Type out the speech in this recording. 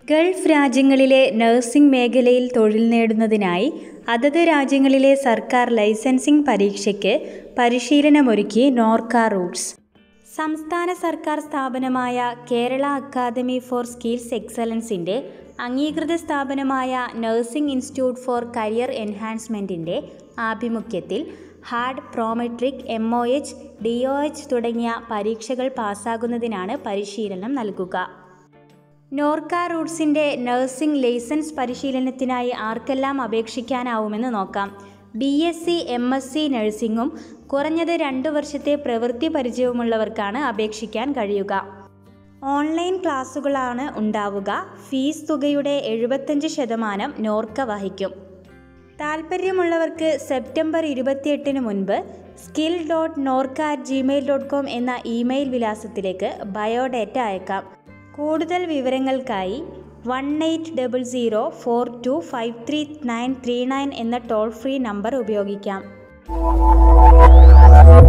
Gulf രാജ്യങ്ങളിലെ nursing മേഖലയിൽ തൊഴിൽ നേടുന്നതിനായി അതത് രാജ്യങ്ങളിലെ സർക്കാർ ലൈസൻസിംഗ് പരീക്ഷയ്ക്ക് പരിശീലനമൊരുക്കി നോർക്ക റൂട്ട്സ് സംസ്ഥാന സർക്കാർ സ്ഥാപനമായ കേരള അക്കാദമി ഫോർ സ്കിൽസ് എക്സലൻസിൻ്റെ അംഗീകൃത സ്ഥാപനമായ നഴ്സിംഗ് ഇൻസ്റ്റിറ്റ്യൂട്ട് ഫോർ കരിയർ എൻഹാൻസ്മെൻറ്റിൻ്റെ ആഭിമുഖ്യത്തിൽ HAAD Prometric M O H D O H തുടങ്ങിയ പരീക്ഷകൾ പാസ്സാകുന്നതിനാണ് പരിശീലനം നൽകുക നോർക്ക റൂട്ട്സിൻ്റെ നഴ്സിംഗ് ലൈസൻസ് പരിശീലനത്തിനായി ആർക്കെല്ലാം അപേക്ഷിക്കാനാവുമെന്ന് നോക്കാം B S C M S C നഴ്സിംഗും കുറഞ്ഞത് രണ്ട് വർഷത്തെ പ്രവൃത്തി പരിചയവുമുള്ളവർക്കാണ് അപേക്ഷിക്കാൻ കഴിയുക ഓൺലൈൻ ക്ലാസുകളാണ് ഉണ്ടാവുക ഫീസ് തുകയുടെ എഴുപത്തഞ്ച് ശതമാനം നോർക്ക വഹിക്കും താൽപ്പര്യമുള്ളവർക്ക് സെപ്റ്റംബർ ഇരുപത്തിയെട്ടിന് മുൻപ് skill dot Norka at Gmail dot com എന്ന ഇമെയിൽ വിലാസത്തിലേക്ക് ബയോഡേറ്റ അയക്കാം കൂടുതൽ വിവരങ്ങൾക്കായി one eight double zero four two five three nine three nine എന്ന ടോൾ ഫ്രീ നമ്പർ ഉപയോഗിക്കാം